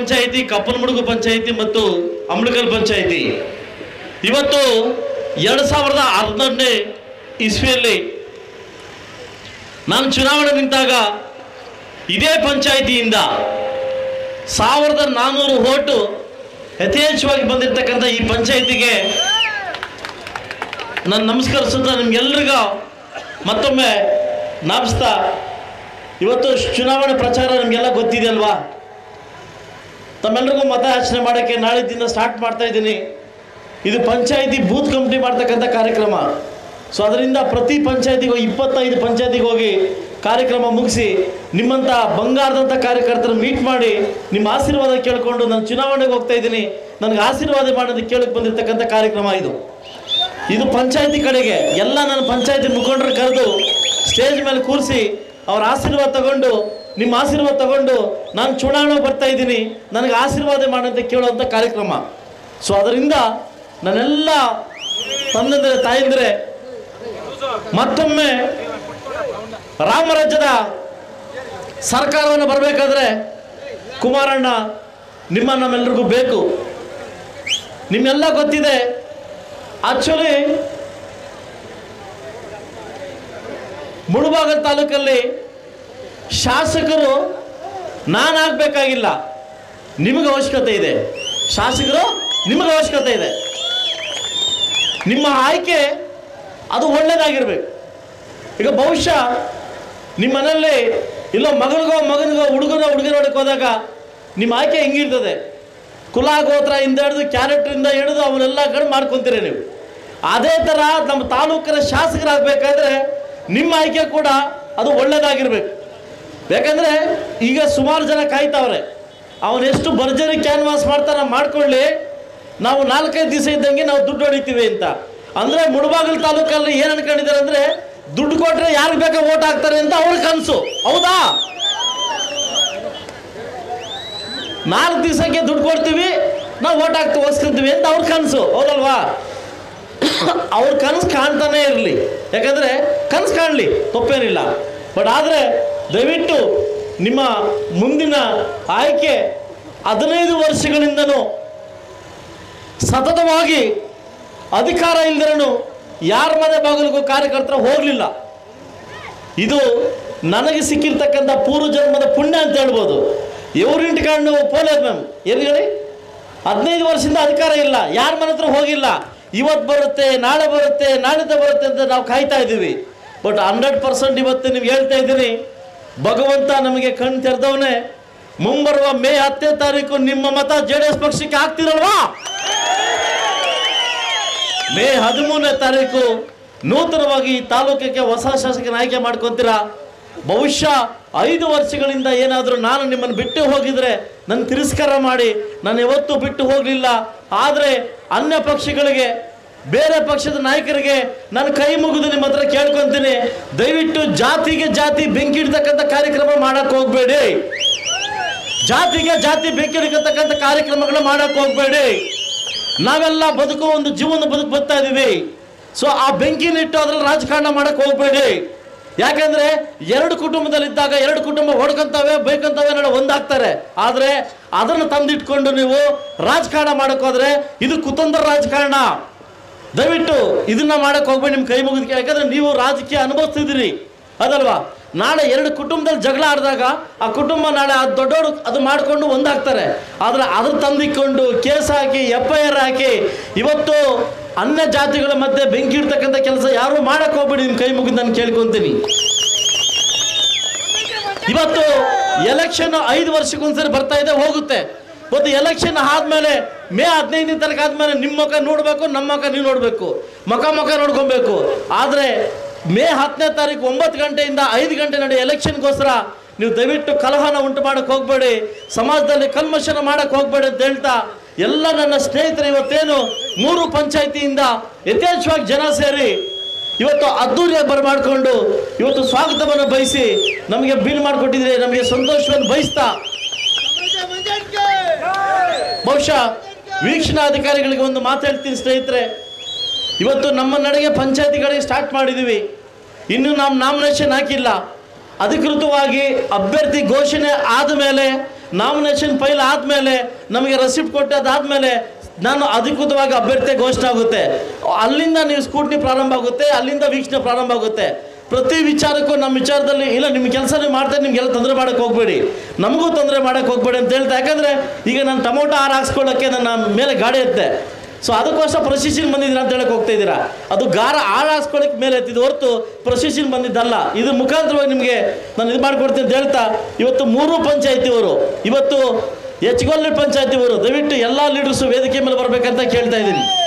ಪಂಚಾಯಿತಿ ಕಪ್ಪನಮುಡುಗು ಪಂಚಾಯಿತಿ ಮತ್ತು ಅಮ್ಳಕಲ್ ಪಂಚಾಯಿತಿ ಇವತ್ತು ಎರಡು ಸಾವಿರದ ಹದಿನೊಂದನೇ ಇಸ್ವಿಯಲ್ಲಿ ನಾನು ಚುನಾವಣೆ ನಿಂತಾಗ ಇದೇ ಪಂಚಾಯಿತಿಯಿಂದ ಸಾವಿರದ ನಾನ್ನೂರು ಓಟು ಯಥೇಚ್ಛವಾಗಿ ಬಂದಿರತಕ್ಕಂಥ ಈ ಪಂಚಾಯಿತಿಗೆ ನಾನು ನಮಸ್ಕರಿಸುತ್ತಾ ನಿಮ್ಗೆಲ್ರಿಗೂ ಮತ್ತೊಮ್ಮೆ ನಾಪಿಸ್ತಾ ಇವತ್ತು ಚುನಾವಣೆ ಪ್ರಚಾರ ನಿಮಗೆಲ್ಲ ಗೊತ್ತಿದೆ ಅಲ್ವಾ ತಮ್ಮೆಲ್ರಿಗೂ ಮತಯಾಚನೆ ಮಾಡೋಕ್ಕೆ ನಾಳಿದ್ದಿಂದ ಸ್ಟಾರ್ಟ್ ಮಾಡ್ತಾ ಇದ್ದೀನಿ ಇದು ಪಂಚಾಯಿತಿ ಬೂತ್ ಕಮಿಟಿ ಮಾಡ್ತಕ್ಕಂಥ ಕಾರ್ಯಕ್ರಮ ಸೊ ಅದರಿಂದ ಪ್ರತಿ ಪಂಚಾಯತಿಗೆ ಇಪ್ಪತ್ತೈದು ಪಂಚಾಯತಿಗೆ ಹೋಗಿ ಕಾರ್ಯಕ್ರಮ ಮುಗಿಸಿ ನಿಮ್ಮಂಥ ಬಂಗಾರದಂಥ ಕಾರ್ಯಕರ್ತರು ಮೀಟ್ ಮಾಡಿ ನಿಮ್ಮ ಆಶೀರ್ವಾದ ಕೇಳಿಕೊಂಡು ನಾನು ಚುನಾವಣೆಗೆ ಹೋಗ್ತಾ ಇದ್ದೀನಿ ನನಗೆ ಆಶೀರ್ವಾದ ಮಾಡೋದಕ್ಕೆ ಕೇಳಕ್ಕೆ ಬಂದಿರತಕ್ಕಂಥ ಕಾರ್ಯಕ್ರಮ ಇದು ಇದು ಪಂಚಾಯತಿ ಕಡೆಗೆ ಎಲ್ಲ ನನ್ನ ಪಂಚಾಯತಿ ಮುಖಂಡರು ಕರೆದು ಸ್ಟೇಜ್ ಮೇಲೆ ಕೂರಿಸಿ ಅವ್ರ ಆಶೀರ್ವಾದ ತಗೊಂಡು ನಿಮ್ಮ ಆಶೀರ್ವಾದ ತಗೊಂಡು ನಾನು ಚುನಾವಣೆ ಬರ್ತಾ ಇದ್ದೀನಿ ನನಗೆ ಆಶೀರ್ವಾದ ಮಾಡಂತ ಕೇಳುವಂಥ ಕಾರ್ಯಕ್ರಮ ಸೊ ಅದರಿಂದ ನನ್ನೆಲ್ಲ ತಂದೆ ತಾಯಂದ್ರೆ ಮತ್ತೊಮ್ಮೆ ರಾಮರಾಜ್ಯದ ಸರ್ಕಾರವನ್ನು ಬರಬೇಕಾದ್ರೆ ಕುಮಾರಣ್ಣ ನಿಮ್ಮ ನಮ್ಮೆಲ್ರಿಗೂ ಬೇಕು ನಿಮ್ಮೆಲ್ಲ ಗೊತ್ತಿದೆ ಆಕ್ಚುಲಿ ಮುಳುಬಾಗಲ್ ತಾಲೂಕಲ್ಲಿ ಶಾಸಕರು ನಾನಾಗಬೇಕಾಗಿಲ್ಲ ನಿಮಗೆ ಅವಶ್ಯಕತೆ ಇದೆ ಶಾಸಕರು ನಿಮಗೆ ಅವಶ್ಯಕತೆ ಇದೆ ನಿಮ್ಮ ಆಯ್ಕೆ ಅದು ಒಳ್ಳೇದಾಗಿರ್ಬೇಕು ಈಗ ಬಹುಶಃ ನಿಮ್ಮ ಮನೆಯಲ್ಲಿ ಇಲ್ಲೋ ಮಗನಿಗೋ ಮಗನಿಗೋ ಹುಡುಗನ ಹುಡುಗನ ಹೊಡಕ್ಕೆ ಹೋದಾಗ ನಿಮ್ಮ ಆಯ್ಕೆ ಹೆಂಗಿರ್ತದೆ ಕುಲ ಗೋತ್ರ ಇಂದ ಹಿಡಿದು ಕ್ಯಾರೆಕ್ಟ್ರಿಂದ ಹಿಡಿದು ಅವನ್ನೆಲ್ಲ ಕಡೆ ಮಾಡ್ಕೊತೀರಿ ನೀವು ಅದೇ ಥರ ನಮ್ಮ ತಾಲೂಕಿನ ಶಾಸಕರಾಗಬೇಕಾದ್ರೆ ನಿಮ್ಮ ಆಯ್ಕೆ ಕೂಡ ಅದು ಒಳ್ಳೇದಾಗಿರ್ಬೇಕು ಯಾಕಂದರೆ ಈಗ ಸುಮಾರು ಜನ ಕಾಯ್ತಾವ್ರೆ ಅವನೆಷ್ಟು ಭರ್ಜರಿ ಕ್ಯಾನ್ವಾಸ್ ಮಾಡ್ತಾನೆ ಮಾಡ್ಕೊಳ್ಳಿ ನಾವು ನಾಲ್ಕೈದು ದಿವಸ ಇದ್ದಂಗೆ ನಾವು ದುಡ್ಡು ಹೊಡಿತೀವಿ ಅಂತ ಅಂದರೆ ಮುಳಬಾಗಿಲು ತಾಲೂಕಲ್ಲಿ ಏನು ಅನ್ಕೊಂಡಿದ್ದಾರೆ ಅಂದರೆ ದುಡ್ಡು ಕೊಟ್ಟರೆ ಯಾರಿಗೆ ಬೇಕಾ ಓಟ್ ಹಾಕ್ತಾರೆ ಅಂತ ಅವ್ರ ಕನಸು ಹೌದಾ ನಾಲ್ಕು ದಿವಸಕ್ಕೆ ದುಡ್ಡು ಕೊಡ್ತೀವಿ ನಾವು ಓಟ್ ಹಾಕ್ತೀವಿ ಓದಿಸ್ಕೊಂತೀವಿ ಅಂತ ಅವ್ರ ಕನಸು ಹೌದಲ್ವಾ ಅವ್ರ ಕನಸು ಕಾಣ್ತಾನೆ ಇರಲಿ ಯಾಕಂದರೆ ಕನಸು ಕಾಣಲಿ ತಪ್ಪೇನಿಲ್ಲ ಬಟ್ ಆದರೆ ದಯವಿಟ್ಟು ನಿಮ್ಮ ಮುಂದಿನ ಆಯ್ಕೆ ಹದಿನೈದು ವರ್ಷಗಳಿಂದನೂ ಸತತವಾಗಿ ಅಧಿಕಾರ ಇಲ್ದಿರನು ಯಾರ ಮನೆ ಬಾಗಿಲಿಗೂ ಕಾರ್ಯಕರ್ತರ ಹೋಗಲಿಲ್ಲ ಇದು ನನಗೆ ಸಿಕ್ಕಿರ್ತಕ್ಕಂಥ ಪೂರ್ವ ಜನ್ಮದ ಪುಣ್ಯ ಅಂತ ಹೇಳ್ಬೋದು ಇವ್ರಿಂಟ್ ಕಾಣು ಪೋಲೇದ್ ಮ್ಯಾಮ್ ಏನು ಹೇಳಿ ಹದಿನೈದು ವರ್ಷದಿಂದ ಅಧಿಕಾರ ಇಲ್ಲ ಯಾರ ಮನೆ ಹತ್ರ ಹೋಗಿಲ್ಲ ಇವತ್ತು ಬರುತ್ತೆ ನಾಳೆ ಬರುತ್ತೆ ನಾಳಿದ್ದ ಬರುತ್ತೆ ಅಂತ ನಾವು ಕಾಯ್ತಾ ಇದ್ದೀವಿ ಬಟ್ ಹಂಡ್ರೆಡ್ ಪರ್ಸೆಂಟ್ ಇವತ್ತು ನಿಮ್ಗೆ ಹೇಳ್ತಾ ಇದ್ದೀನಿ ಭಗವಂತ ನಮಗೆ ಕಣ್ ತೆರೆದವನೇ ಮುಂಬರುವ ಮೇ ಹತ್ತನೇ ತಾರೀಕು ನಿಮ್ಮ ಮತ ಜೆ ಡಿ ಎಸ್ ಪಕ್ಷಕ್ಕೆ ಹಾಕ್ತಿರಲ್ವಾ ಮೇ ಹದಿಮೂರನೇ ತಾರೀಕು ನೂತನವಾಗಿ ಈ ತಾಲೂಕಿಗೆ ಹೊಸ ಶಾಸಕನ ಆಯ್ಕೆ ಮಾಡ್ಕೊಂತೀರಾ ಬಹುಶಃ ಐದು ವರ್ಷಗಳಿಂದ ಏನಾದರೂ ನಾನು ನಿಮ್ಮನ್ನು ಬಿಟ್ಟು ಹೋಗಿದ್ರೆ ನನ್ನ ತಿರಸ್ಕಾರ ಮಾಡಿ ನಾನು ಯಾವತ್ತೂ ಬಿಟ್ಟು ಹೋಗಲಿಲ್ಲ ಆದರೆ ಅನ್ಯ ಪಕ್ಷಗಳಿಗೆ ಬೇರೆ ಪಕ್ಷದ ನಾಯಕರಿಗೆ ನಾನು ಕೈ ಮುಗಿದು ನಿಮ್ಮ ಹತ್ರ ಕೇಳ್ಕೊಂತೀನಿ ದಯವಿಟ್ಟು ಜಾತಿಗೆ ಜಾತಿ ಬೆಂಕಿ ಇಡ್ತಕ್ಕಂಥ ಕಾರ್ಯಕ್ರಮ ಮಾಡಕ್ಕೆ ಹೋಗಬೇಡಿ ಜಾತಿಗೆ ಜಾತಿ ಬೆಂಕಿ ಇಡ್ತಕ್ಕಂಥ ಕಾರ್ಯಕ್ರಮಗಳು ಮಾಡಕ್ಕೆ ಹೋಗಬೇಡಿ ನಾವೆಲ್ಲ ಬದುಕೋ ಒಂದು ಜೀವನ ಬದುಕು ಬರ್ತಾ ಇದೀವಿ ಸೊ ಆ ಬೆಂಕಿನಿಟ್ಟು ಅದ್ರಲ್ಲಿ ರಾಜಕಾರಣ ಮಾಡಕ್ ಹೋಗ್ಬೇಡಿ ಯಾಕಂದ್ರೆ ಎರಡು ಕುಟುಂಬದಲ್ಲಿದ್ದಾಗ ಎರಡು ಕುಟುಂಬ ಹೊಡ್ಕೊಂತವೆ ಬೈಕಂತವೆ ನಾಳೆ ಒಂದಾಗ್ತಾರೆ ಆದ್ರೆ ಅದನ್ನು ತಂದಿಟ್ಕೊಂಡು ನೀವು ರಾಜಕಾರಣ ಮಾಡಕ್ ಹೋದ್ರೆ ಇದು ಕುತಂತ್ರ ರಾಜಕಾರಣ ದಯವಿಟ್ಟು ಇದನ್ನ ಮಾಡಕ್ ಹೋಗ್ಬೇಡಿ ನಿಮ್ ಕೈ ಮುಗಿದ ಯಾಕಂದ್ರೆ ನೀವು ರಾಜಕೀಯ ಅನುಭವಿಸ್ತಿದ್ದೀರಿ ಅದಲ್ವಾ ನಾಳೆ ಎರಡು ಕುಟುಂಬದಲ್ಲಿ ಜಗಳ ಆಡಿದಾಗ ಆ ಕುಟುಂಬ ನಾಳೆ ಅದು ದೊಡ್ಡವರು ಅದು ಮಾಡಿಕೊಂಡು ಒಂದಾಗ್ತಾರೆ ಆದ್ರೆ ಅದ್ರ ತಂದಿಕೊಂಡು ಕೇಸ್ ಹಾಕಿ ಎಫ್ ಐ ಆರ್ ಹಾಕಿ ಇವತ್ತು ಅನ್ಯ ಜಾತಿಗಳ ಮಧ್ಯೆ ಬೆಂಕಿ ಇಡ್ತಕ್ಕಂಥ ಕೆಲಸ ಯಾರು ಮಾಡಕ್ ಹೋಗ್ಬೇಡಿ ನಿಮ್ಮ ಕೈ ಮುಗಿದು ನಾನು ಕೇಳ್ಕೊಂತೀನಿ ಇವತ್ತು ಎಲೆಕ್ಷನ್ ಐದು ವರ್ಷಕ್ಕೊಂದ್ಸರಿ ಬರ್ತಾ ಇದೆ ಹೋಗುತ್ತೆ ಮತ್ತು ಎಲೆಕ್ಷನ್ ಆದ್ಮೇಲೆ ಮೇ ಹದಿನೈದನೇ ತಾರೀಕು ಆದ್ಮೇಲೆ ನಿಮ್ಮ ಮುಖ ನೋಡಬೇಕು ನಮ್ಮ ಮುಖ ನೀವು ನೋಡಬೇಕು ಮುಖ ಮುಖ ನೋಡ್ಕೊಬೇಕು ಆದರೆ ಮೇ ಹತ್ತನೇ ತಾರೀಕು ಒಂಬತ್ತು ಗಂಟೆಯಿಂದ ಐದು ಗಂಟೆ ನಡೆ ಎಲೆಕ್ಷನ್ಗೋಸ್ಕರ ನೀವು ದಯವಿಟ್ಟು ಕಲಹನ ಉಂಟು ಮಾಡಕ್ಕೆ ಹೋಗಬೇಡಿ ಸಮಾಜದಲ್ಲಿ ಕಲ್ಮಶನ ಮಾಡಕ್ಕೆ ಹೋಗಬೇಡಿ ಅಂತ ಹೇಳ್ತಾ ಎಲ್ಲ ನನ್ನ ಸ್ನೇಹಿತರು ಇವತ್ತೇನು ಮೂರು ಪಂಚಾಯಿತಿಯಿಂದ ಯಥೇಚ್ಛವಾಗಿ ಜನ ಸೇರಿ ಇವತ್ತು ಅದ್ದೂರಿಯಾಗಿ ಬರಮಾಡಿಕೊಂಡು ಇವತ್ತು ಸ್ವಾಗತವನ್ನು ಬಯಸಿ ನಮಗೆ ಬೀಲ್ ಮಾಡಿಕೊಟ್ಟಿದ್ರೆ ನಮಗೆ ಸಂತೋಷವನ್ನು ಬಯಸ್ತಾ ಬಹುಶಃ ವೀಕ್ಷಣಾಧಿಕಾರಿಗಳಿಗೆ ಒಂದು ಮಾತು ಹೇಳ್ತೀನಿ ಸ್ನೇಹಿತರೆ ಇವತ್ತು ನಮ್ಮ ನಡೆಗೆ ಪಂಚಾಯತಿಗಳಿಗೆ ಸ್ಟಾರ್ಟ್ ಮಾಡಿದ್ದೀವಿ ಇನ್ನು ನಾವು ನಾಮಿನೇಷನ್ ಹಾಕಿಲ್ಲ ಅಧಿಕೃತವಾಗಿ ಅಭ್ಯರ್ಥಿ ಘೋಷಣೆ ಆದ ಮೇಲೆ ನಾಮಿನೇಷನ್ ಫೈಲ್ ಆದಮೇಲೆ ನಮಗೆ ರೆಸಿಪ್ಟ್ ಕೊಟ್ಟದಾದ್ಮೇಲೆ ನಾನು ಅಧಿಕೃತವಾಗಿ ಅಭ್ಯರ್ಥಿ ಘೋಷಣೆ ಆಗುತ್ತೆ ಅಲ್ಲಿಂದ ನೀವು ಸ್ಕೂಟ್ನಿ ಪ್ರಾರಂಭ ಆಗುತ್ತೆ ಅಲ್ಲಿಂದ ವೀಕ್ಷಣೆ ಪ್ರಾರಂಭ ಆಗುತ್ತೆ ಪ್ರತಿ ವಿಚಾರಕ್ಕೂ ನಮ್ಮ ವಿಚಾರದಲ್ಲಿ ಇಲ್ಲ ನಿಮ್ಮ ಕೆಲಸ ನೀವು ಮಾಡ್ತಾರೆ ನಿಮಗೆಲ್ಲ ತೊಂದರೆ ಮಾಡಕ್ಕೆ ಹೋಗಬೇಡಿ ನಮಗೂ ತೊಂದರೆ ಮಾಡಕ್ಕೆ ಹೋಗಬೇಡಿ ಅಂತ ಹೇಳ್ತಾ ಯಾಕಂದರೆ ಈಗ ನಾನು ಟೊಮೊಟೊ ಹಾರ ಹಾಕ್ಸ್ಕೊಳ್ಳೋಕ್ಕೆ ನನ್ನ ಮೇಲೆ ಗಾಡಿ ಎತ್ತೆ ಸೊ ಅದಕ್ಕೋಸ್ಕರ ಪ್ರೊಸೆಷನ್ ಬಂದಿದ್ದೀರಾ ಅಂತ ಹೇಳಕ್ ಹೋಗ್ತಾ ಇದ್ದೀರಾ ಅದು ಗಾರ ಆಳ ಹಾಸ್ಕೊಳಕ್ಕೆ ಮೇಲೆ ಎತ್ತಿದ್ದು ಹೊರತು ಪ್ರೊಸೆಷನ್ ಬಂದಿದ್ದಲ್ಲ ಇದ್ರ ಮುಖಾಂತರವಾಗಿ ನಿಮಗೆ ನಾನು ಇದು ಮಾಡ್ಕೊಡ್ತೀನಿ ಅಂತ ಹೇಳ್ತಾ ಇವತ್ತು ಮೂರು ಪಂಚಾಯತಿಯವರು ಇವತ್ತು ಹೆಚ್ಚುಗೊಲ್ಲಿ ಪಂಚಾಯತಿಯವರು ದಯವಿಟ್ಟು ಎಲ್ಲ ಲೀಡರ್ಸು ವೇದಿಕೆ ಮೇಲೆ ಬರಬೇಕಂತ ಕೇಳ್ತಾ ಇದ್ದೀನಿ